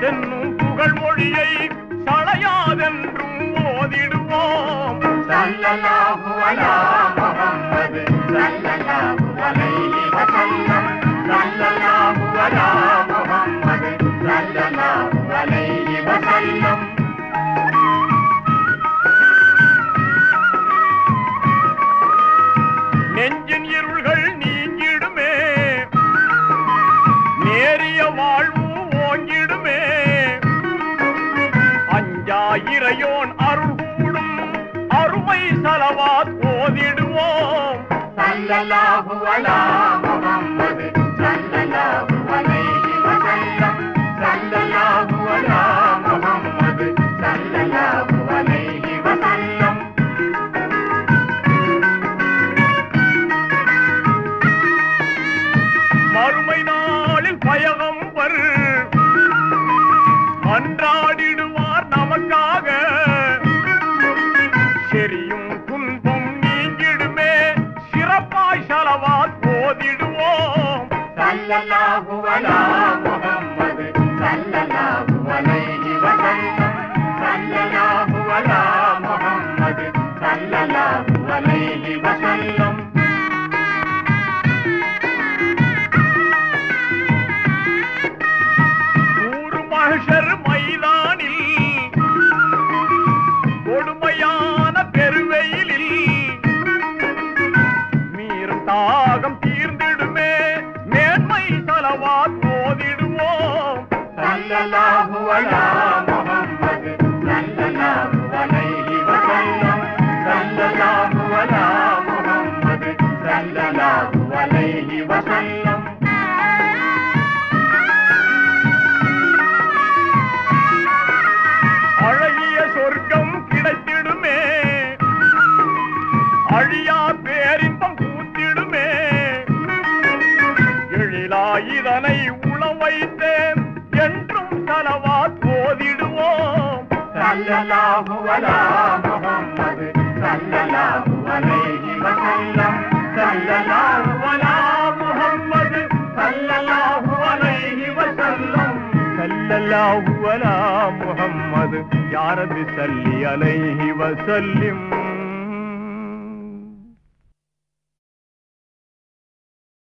என்னும் புகழ் மொழியை சளையாதென்றும் ஓதிடுவோம் சல்லல்லாஹு அலா முஹம்மது சல்லல்லாஹு அலைஹி வஸல்லம் சல்லல்லாஹு அலா முஹம்மது சல்லல்லாஹு அலைஹி வஸல்லம் நெஞ்சின் இருள்கள் நீங்கிடுமே நேரிய வாழ்வு ஓங்கிடுமே அஞ்சாயிரையோன் அருள் கூடும் அருமை சலவாத் ஓதிடுவோம் சல்லல்லாஹு அலா முஹம்மது சல்லல்லாஹு அலைஹி வஸல்லம் சல்லல்லாஹு அலா முஹம்மது சல்லல்லாஹு அலைஹி வஸல்லம் மறுமை நாளில் பயகம்பர் மன்றாடிடுவார் நமக்காக செரியும் துன்பம் நீங்கிடுமே சிறப்பாய் சலவாத் ஓதிடுவோம் சல்லல்லாஹு அலா முஹம்மது சல்லல்லாஹு அலைஹி வஸல்லம் சல்லல்லாஹு அலா முஹம்மது சல்லல்லாஹு அலைஹி வஸல்லம் ஊரு மகஷர் மைதானில் கொடுமையான பெருவெயிலில் மீறும் தாகம் தீர்ந்திடுமே மேன்மை தலவாத் ஓதிடுவோம் சல்லல்லாஹு அலா முஹம்மது சல்லல்லாஹு அலைஹி வஸல்லம் சல்லல்லாஹு அலா முஹம்மது சல்லல்லாஹு அலைஹி வஸல்லம் அழகிய சொர்க்கம் கிடைத்திடுமே அழியா பேரின்பம் கூத்திடுமே எழிலா இதனை உள வைத்தேன் என்றும் தலவாத் ஓதிடுவோம் சல்லல்லாஹு அலா முஹம்மது சல்லல்லாஹு அலைஹி வஸல்லம் சல்லல்லாஹு அலா முஹம்மது சல்லல்லாஹு அலைஹி வஸல்லம் சல்லல்லாஹு அலா முஹம்மது யாரது சல்லி அலைஹி வசல்லிம்